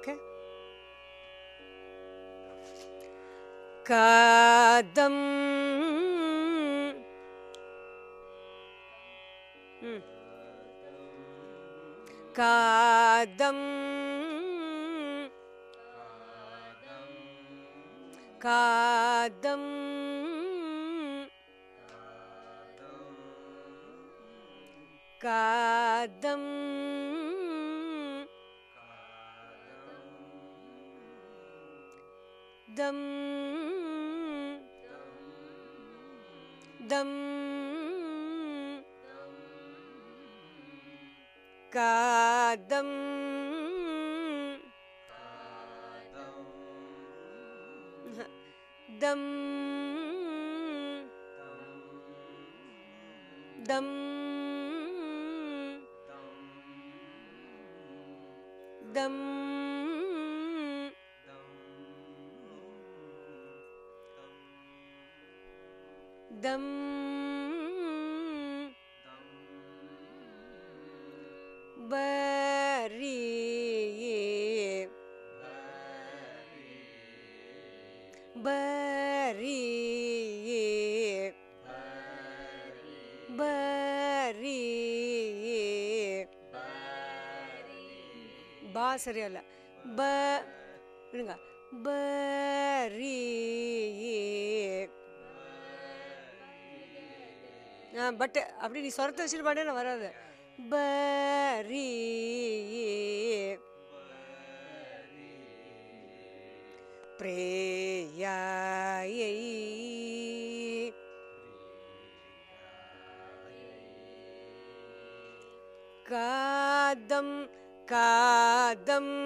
Okay காதம் ம். காதம் காதம் காதம் தம் தம் காதம் தம் தம் தம் தம் பரி பரி பரி பா சரியா இல்ல ப இருங்க பரி ஆ பட் அப்படி நீ சொரத்தை வச்சுட்டு பாட்டே வராது பரி பிரேயாயை காதம் காதம்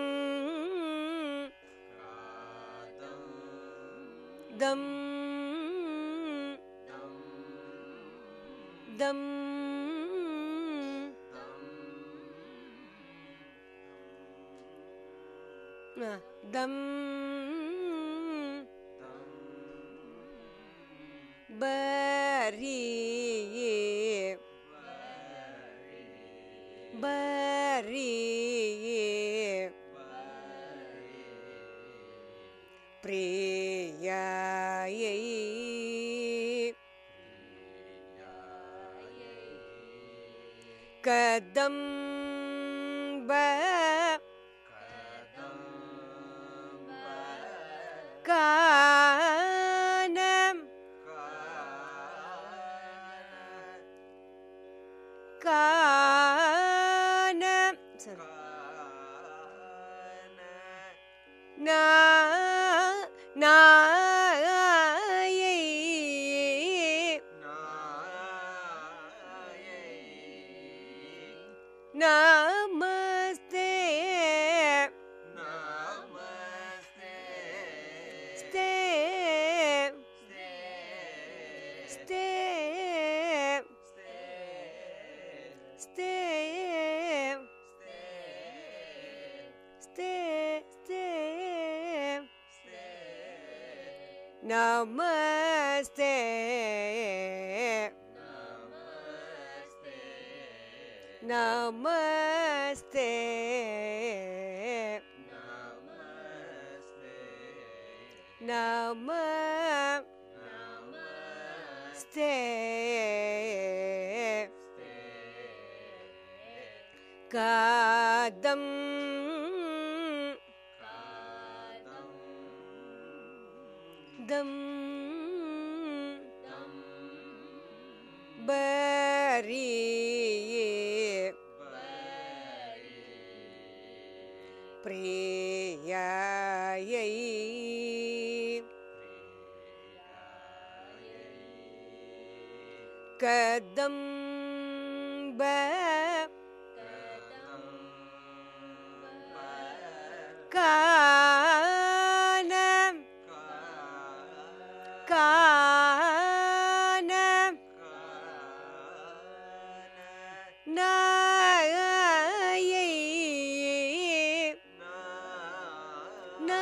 தம் தம் ஆ, தம் பரி பரி பிரியாயை கதம்ப கானம் கானம் சரி நா நாயை நமஸ்தே ஸ்தே ஸ்தே ஸ்தே ஸ்தே ஸ்தே நமஸ்தே நமஸ்தே நம ஸ்தே காதம் தம் பரி பிரியாயை கதம்ப கானம் கானம் நாயை நா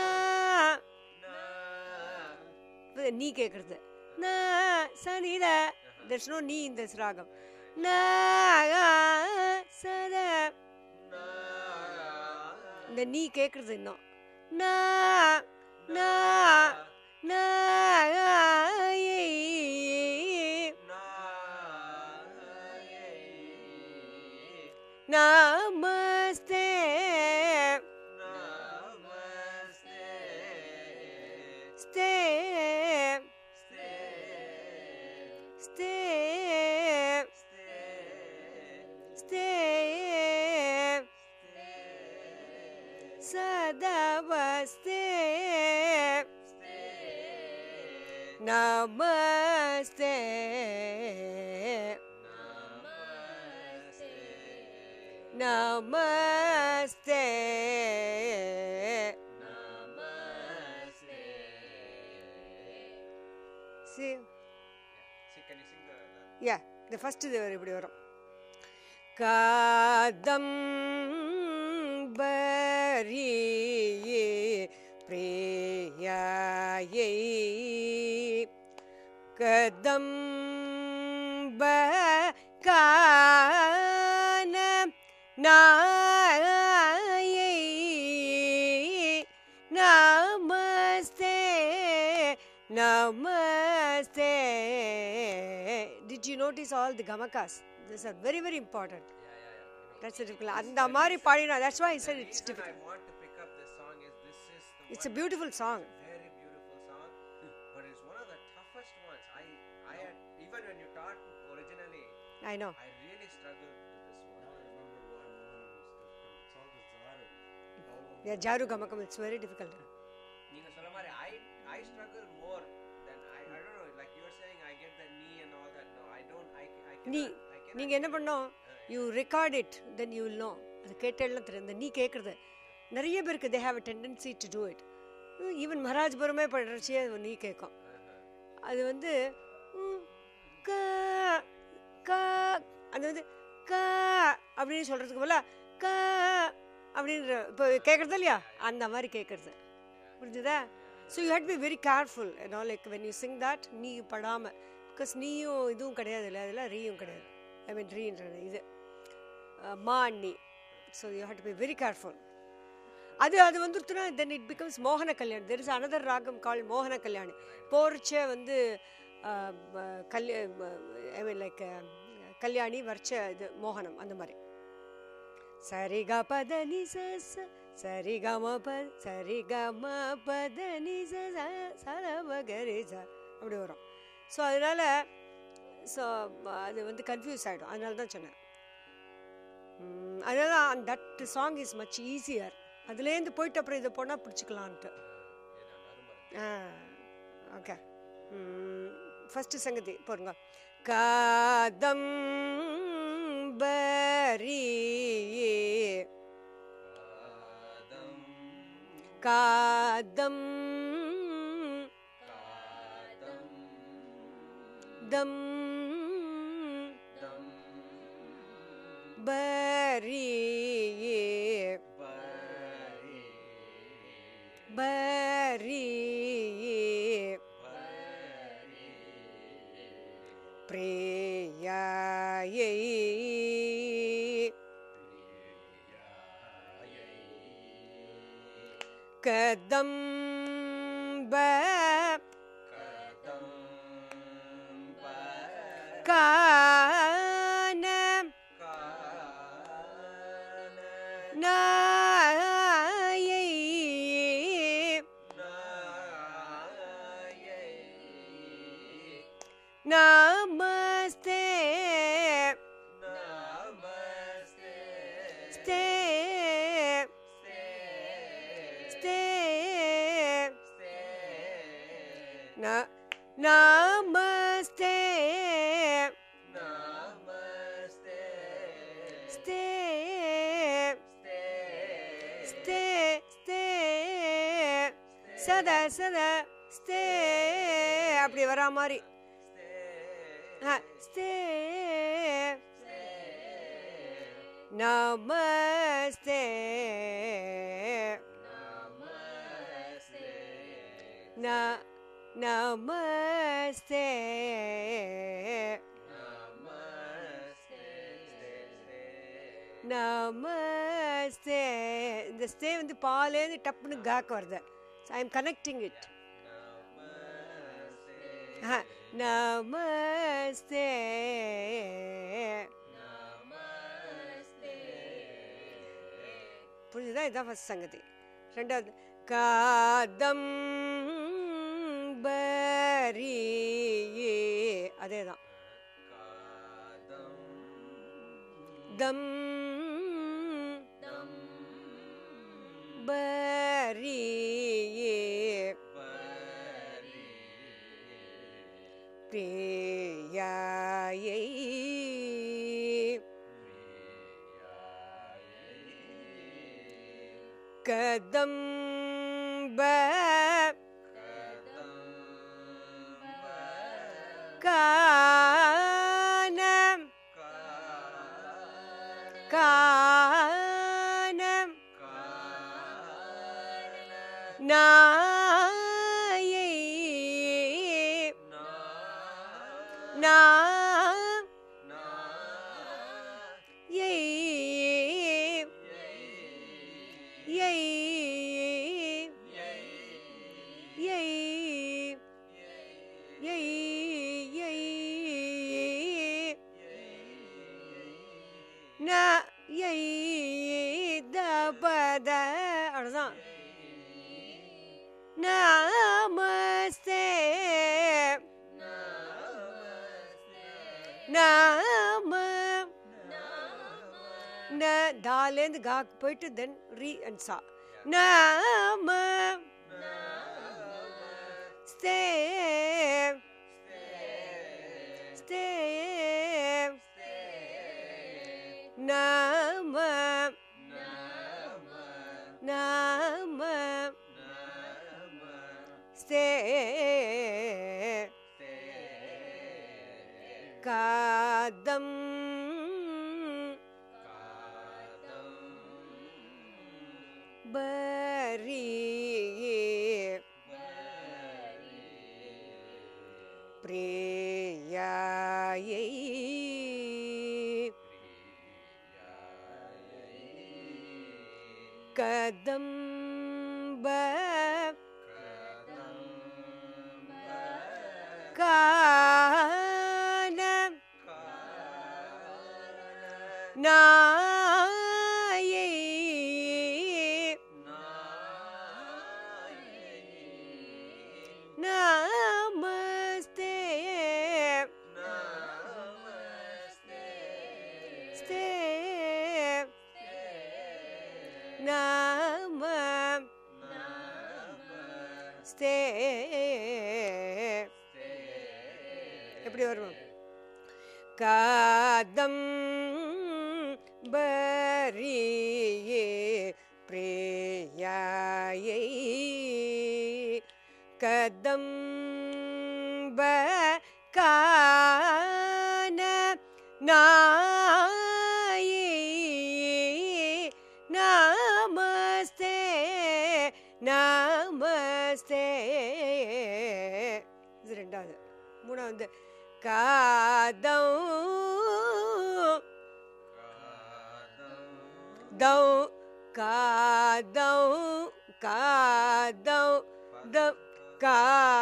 இப்ப நீ கேக்குறது நா சனித there's no நீ in this ராகம் நா சத இந்த நீ கேட்குறது இன்னும் நா நா நா ஏய். நமஸ்தே ஸ்தே ஸ்தே ஸ்தே சதவஸ்தே நமஸ்தே நமஸ்தே See, yeah, the first இது வரும் இப்படி வரும் காதம் பரி பிரியாயை கதம் கான நாயை நமஸ்தே நமஸ்தே Did you notice all the gamakas? These are very, very important. That's the difficult. அந்த மாதிரி பாடினா that's why I said it's reason difficult. I want to pick up this song is this is the It's a one beautiful song. very beautiful song, but it's one of the toughest ones. I I had even when you taught originally, I know. I really struggled with this one. Now I remember one one of those song is Zaru. Yeah, Jaru Gamakam, it's very difficult. நீங்க சொல்ல மாதிரி I I struggle more than I I don't know like you're saying I get the knee and all that. No, I don't. I I நீ cannot. I cannot. நீங்கள் என்ன பண்ணோம் you record it then you will know அது கேட்டேன்னா தெரியும் இந்த நீ கேட்குறது நிறைய பேருக்கு they have a tendency to do it even மகாராஜ்புரமே படுறச்சியே அது நீ கேட்கும் அது வந்து ம், கா கா அது வந்து கா அப்படின்னு சொல்கிறதுக்கு போல கா அப்படின்ற இப்போ கேட்குறது இல்லையா அந்த மாதிரி கேட்குறது புரிஞ்சுதா so you had be very careful ஏன்னோ like when you sing that நீ படாமல் பிகாஸ் நீயும் இதுவும் கிடையாது இல்லை அதில் ரீயும் கிடையாது ஐ மீன் ரீன்றது இது அஹ், மா நீ so you had be very careful அது அது வந்துருத்துனா தென் இட் பிகம்ஸ் மோகன கல்யாணி தெர் இஸ் அனதர் ராகம் கால் மோகன கல்யாணி போர்ச்சே வந்து அஹ், ப- கல்ய ஐ மீன் லைக் கல்யாணி வர்ச்ச இது மோகனம் அந்த மாதிரி சரி க பத நி ச ச சரி க ம ப சரி க ம பத நி ச ச ச ர ம க ரி ச அப்படி வரும் ஸோ அதனால ஸோ அது வந்து கன்ஃபியூஸ் ஆகிடும் அதனால தான் சொன்னேன் ம், அதனால அந்த that song is much easier அதுலேருந்து போயிட்டு அப்புறம் இதை போனால் பிடிச்சிக்கலான்ட்டு ஆ ஓகே ஃபஸ்ட்டு சங்கதி போருங்க காதம் பரி காதம் தம் பரி பரி பிரியாயை கதம்ப கான நாயை நமஸ்தே ஸ்தே ஸ்தே ந நமஸ்தே ஸ்தே ஸ்தே ஸ்தே சத சத ஸ்தே அப்படி வரா மாதிரி ஆ, ஸ்தே நமஸ்தே ந நமஸ்தே நமஸ்தே நமஸ்தே இந்த ஸ்தே வந்து பாலேருந்து டப்புன்னு காக்கு வருது ஐ எம் கனெக்டிங் இட் நமஸ்தே புரிஞ்சுதா இதான் ஃபஸ்ட் சங்கதி ரெண்டாவது காதம் பரியே அதே தான் தம் பரியே பிரியாயை கதம்ப கானம் கானம் நாயை நாம் ஏய் ஏய் ஏய் ஏய் ஏய் ந ஏய் தபத அவ்வளோதான் நமஸ்தே நாம ந தாலேந்து காக்கு போயிட்டு தென் ரீ அண்ட் சா நாம ஸ்தே ஸ்தே நாம நாம ஸ்தே காதம் பரியே பிரியாயை கதம்ப கானம் நாயை நமஸ்தே ஸ்தே நம ஸ்தே எப்படி வரும் காதம் பரியே பிரேயாயை கதம்ப கான நாயே நமஸ்தே நமஸ்தே இது ரெண்டாவது மூணாவது காதம் தௌ காதௌ காதௌ த கா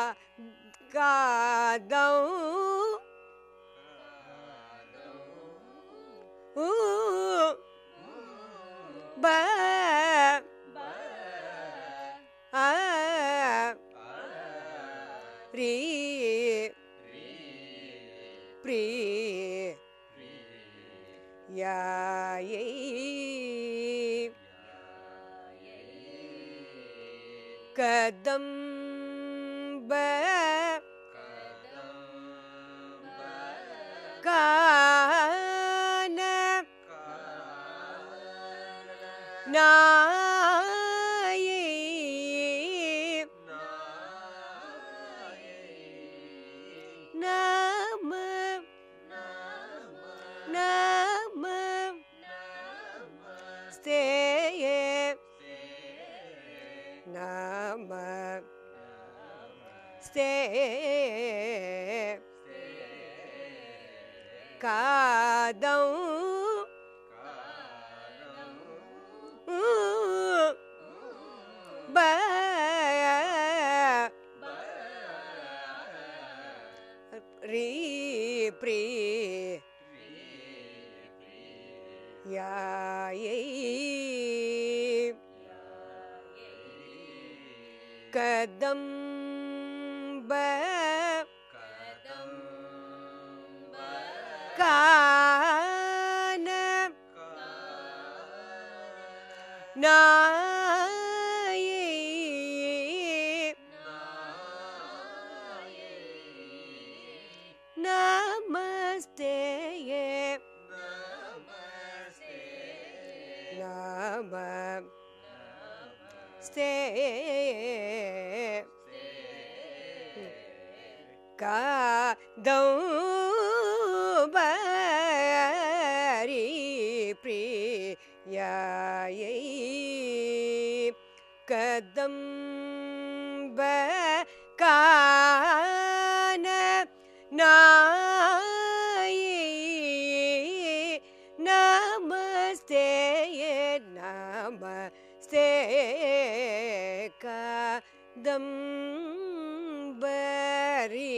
காதௌ ஊ ப ஆ ரீ ப்ரீ யாயை கதம்ப கான நாயை நம நம ஸ்தேயே நம ஸ்தே காதம் யாயை கதம்ப கான நாயை நமஸ்தேயே நம ஸ்தே காதௌபரி பிரியாயை கதம்ப கான நாயை நமஸ்தே நமஸ்தே கதம்பரி